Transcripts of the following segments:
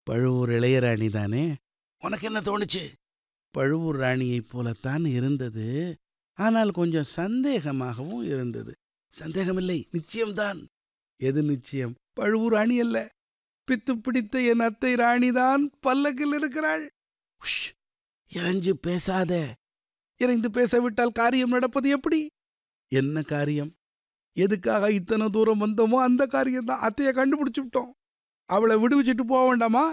பழுவூர் இளையராணி தானே உனக்கு என்ன தோணுச்சு பழுவூர் ராணியைப் போலத்தான் இருந்தது ஆனால் கொஞ்சம் சந்தேகமாகவும் இருந்தது சந்தேகமில்லை நிச்சயம்தான் எது நிச்சயம் பழுவூர் ராணி அல்ல பித்து பிடித்த என் அத்தை ராணிதான் பல்லக்கில் இருக்கிறாள் உஷ் இறைஞ்சு பேசாத இறைந்து பேசவிட்டால் காரியம் நடப்பது எப்படி என்ன காரியம் எதுக்காக இத்தனை தூரம் வந்தோமோ அந்த காரியம்தான் அத்தையை கண்டுபிடிச்சு விட்டோம் அவளை விடுவிச்சிட்டு போக வேண்டாமா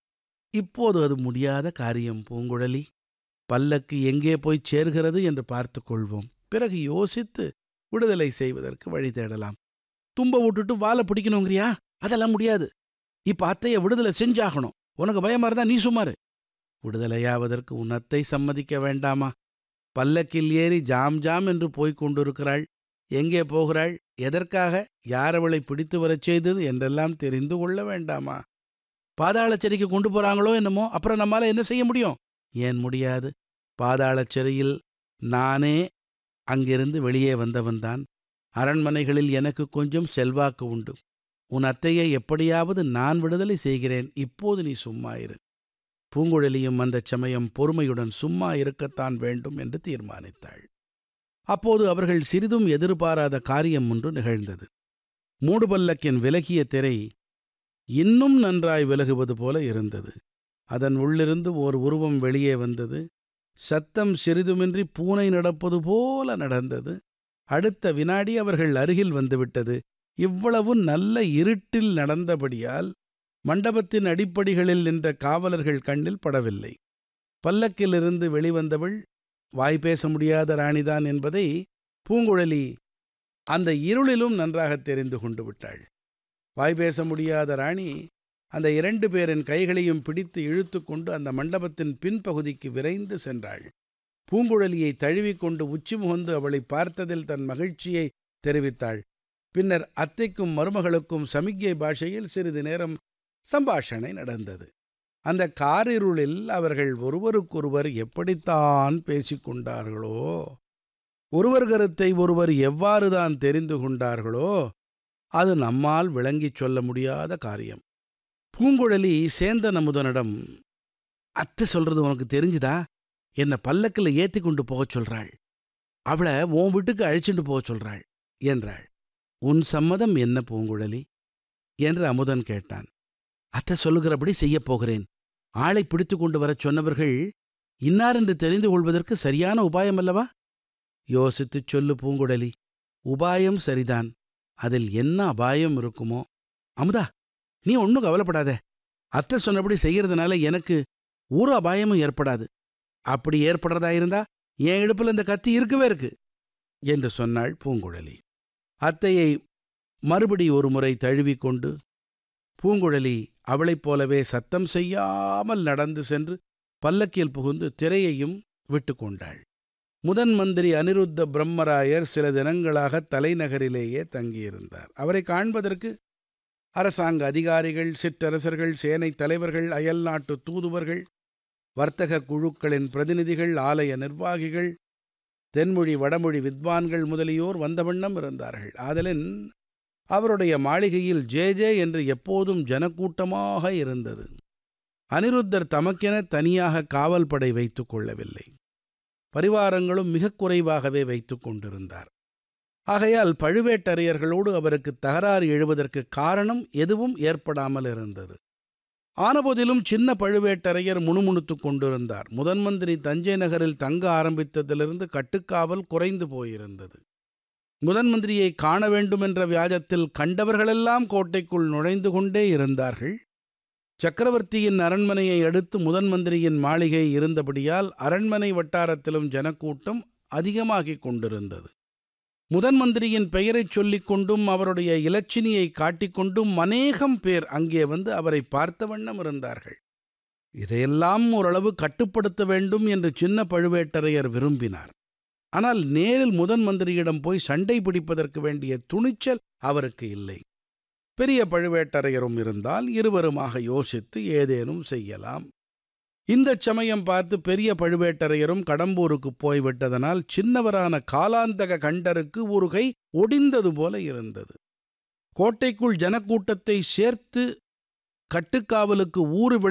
இப்போது அது முடியாத காரியம் பூங்குழலி பல்லக்கு எங்கே போய் சேர்கிறது என்று பார்த்து கொள்வோம் பிறகு யோசித்து விடுதலை செய்வதற்கு வழி தேடலாம் தும்ப விட்டுட்டு வாழை பிடிக்கணுங்கிறியா அதெல்லாம் முடியாது இப்ப அத்தைய விடுதலை செஞ்சாகணும் உனக்கு பயமா இருந்தா நீ சுமாரு விடுதலையாவதற்கு உன் அத்தை சம்மதிக்க வேண்டாமா பல்லக்கில் ஏறி ஜாம் ஜாம் என்று போய்க் கொண்டிருக்கிறாள் எங்கே போகிறாள் எதற்காக யார் அவளை பிடித்து வரச் செய்தது என்றெல்லாம் தெரிந்து கொள்ள வேண்டாமா பாதாளச் சிறைக்கு கொண்டு போறாங்களோ என்னமோ அப்புறம் நம்மால என்ன செய்ய முடியும் ஏன் முடியாது பாதாளச் சிறையில் நானே அங்கிருந்து வெளியே வந்தவன்தான் அரண்மனைகளில் எனக்கு கொஞ்சம் செல்வாக்கு உண்டு உன் அத்தையை எப்படியாவது நான் விடுதலை செய்கிறேன் இப்போது நீ சும்மா இரு பூங்குழலியும் அந்தச் சமயம் பொறுமையுடன் சும்மா இருக்கத்தான் வேண்டும் என்று தீர்மானித்தாள் அப்போது அவர்கள் சிறிதும் எதிர்பாராத காரியம் ஒன்று நிகழ்ந்தது மூடுபல்லக்கின் விலகிய திரை இன்னும் நன்றாய் விலகுவது போல இருந்தது அதன் உள்ளிருந்து ஓர் உருவம் வெளியே வந்தது சத்தம் சிறிதுமின்றி பூனை நடப்பது போல நடந்தது அடுத்த வினாடி அவர்கள் அருகில் வந்துவிட்டது இவ்வளவு நல்ல இருட்டில் நடந்தபடியால் மண்டபத்தின் அடிப்படிகளில் நின்ற காவலர்கள் கண்ணில் படவில்லை பல்லக்கிலிருந்து வெளிவந்தவள் வாய் பேச முடியாத ராணிதான் என்பதை பூங்குழலி அந்த இருளிலும் நன்றாக தெரிந்து கொண்டு விட்டாள் வாய் பேச முடியாத ராணி அந்த இரண்டு பேரின் கைகளையும் பிடித்து இழுத்து கொண்டு அந்த மண்டபத்தின் பின்பகுதிக்கு விரைந்து சென்றாள் பூங்குழலியை தழுவிக்கொண்டு உச்சி முகந்து அவளை பார்த்ததில் தன் மகிழ்ச்சியை தெரிவித்தாள் பின்னர் அத்தைக்கும் மருமகளுக்கும் சமிக்ஞை பாஷையில் சிறிது நேரம் சம்பாஷணை நடந்தது அந்த காரிருளில் அவர்கள் ஒருவருக்கொருவர் எப்படித்தான் பேசிக்கொண்டார்களோ ஒருவர் கருத்தை ஒருவர் எவ்வாறுதான் தெரிந்து கொண்டார்களோ அது நம்மால் விளங்கிச் சொல்ல முடியாத காரியம் பூங்குழலி சேந்தன் அமுதனிடம் அத்தை சொல்றது உனக்கு தெரிஞ்சுதா என்னை பல்லக்கில் ஏத்தி கொண்டு போகச் சொல்றாள் அவளை உன் வீட்டுக்கு அழைச்சிட்டு போகச் சொல்றாள் என்றாள் உன் சம்மதம் என்ன பூங்குழலி என்று அமுதன் கேட்டான் அத்தை சொல்லுகிறபடி செய்யப் போகிறேன் ஆளை பிடித்து கொண்டு வரச் சொன்னவர்கள் இன்னார் என்று தெரிந்து கொள்வதற்கு சரியான உபாயம் அல்லவா யோசித்துச் சொல்லு பூங்குழலி உபாயம் சரிதான் அதில் என்ன அபாயம் இருக்குமோ அமுதா நீ ஒன்றும் கவலைப்படாத அத்தை சொன்னபடி செய்யறதுனால எனக்கு ஒரு அபாயமும் ஏற்படாது அப்படி ஏற்படுறதா இருந்தா என் இடுப்புல இந்த கத்தி இருக்கவே இருக்கு என்று சொன்னாள் பூங்குழலி அத்தையை மறுபடி ஒரு முறை தழுவிக்கொண்டு பூங்குழலி அவளைப் போலவே சத்தம் செய்யாமல் நடந்து சென்று பல்லக்கில் புகுந்து திரையையும் விட்டு கொண்டாள் முதன் மந்திரி அனிருத்த பிரம்மராயர் சில தினங்களாக தலைநகரிலேயே தங்கியிருந்தார் அவரை காண்பதற்கு அரசாங்க அதிகாரிகள் சிற்றரசர்கள் சேனைத் தலைவர்கள் அயல்நாட்டு தூதுவர்கள் வர்த்தக குழுக்களின் பிரதிநிதிகள் ஆலய நிர்வாகிகள் தென்மொழி வடமொழி வித்வான்கள் முதலியோர் வந்த வண்ணம் இருந்தார்கள் ஆதலின் அவருடைய மாளிகையில் ஜே ஜே என்று எப்போதும் ஜனக்கூட்டமாக இருந்தது அனிருத்தர் தமக்கென தனியாக காவல் படை வைத்துக் கொள்ளவில்லை பரிவாரங்களும் மிகக் குறைவாகவே வைத்துக் கொண்டிருந்தார் ஆகையால் பழுவேட்டரையர்களோடு அவருக்கு தகராறு எழுவதற்கு காரணம் எதுவும் ஏற்படாமல் இருந்தது ஆனபோதிலும் சின்ன பழுவேட்டரையர் முணுமுணுத்துக் கொண்டிருந்தார் முதன் மந்திரி தஞ்சை நகரில் தங்க ஆரம்பித்ததிலிருந்து கட்டுக்காவல் குறைந்து போயிருந்தது முதன் மந்திரியை காண வேண்டுமென்ற வியாஜத்தில் கண்டவர்களெல்லாம் கோட்டைக்குள் நுழைந்து கொண்டே இருந்தார்கள் சக்கரவர்த்தியின் அரண்மனையை அடுத்து முதன் மந்திரியின் மாளிகை இருந்தபடியால் அரண்மனை வட்டாரத்திலும் ஜனக்கூட்டம் அதிகமாகிக் கொண்டிருந்தது முதன் மந்திரியின் பெயரைச் சொல்லிக் கொண்டும் அவருடைய இலச்சினியை காட்டிக்கொண்டும் அநேகம் பேர் அங்கே வந்து அவரை பார்த்த வண்ணம் இருந்தார்கள் இதையெல்லாம் ஓரளவு கட்டுப்படுத்த வேண்டும் என்று சின்ன பழுவேட்டரையர் விரும்பினார் ஆனால் நேரில் முதன் மந்திரியிடம் போய் சண்டை பிடிப்பதற்கு வேண்டிய துணிச்சல் அவருக்கு இல்லை பெரிய பழுவேட்டரையரும் இருந்தால் இருவருமாக யோசித்து ஏதேனும் செய்யலாம் இந்தச் சமயம் பார்த்து பெரிய பழுவேட்டரையரும் கடம்பூருக்கு போய்விட்டதனால் சின்னவரான காலாந்தக கண்டருக்கு ஒரு கை ஒடிந்தது போல இருந்தது கோட்டைக்குள் ஜனக்கூட்டத்தை சேர்த்து கட்டுக்காவலுக்கு ஊறு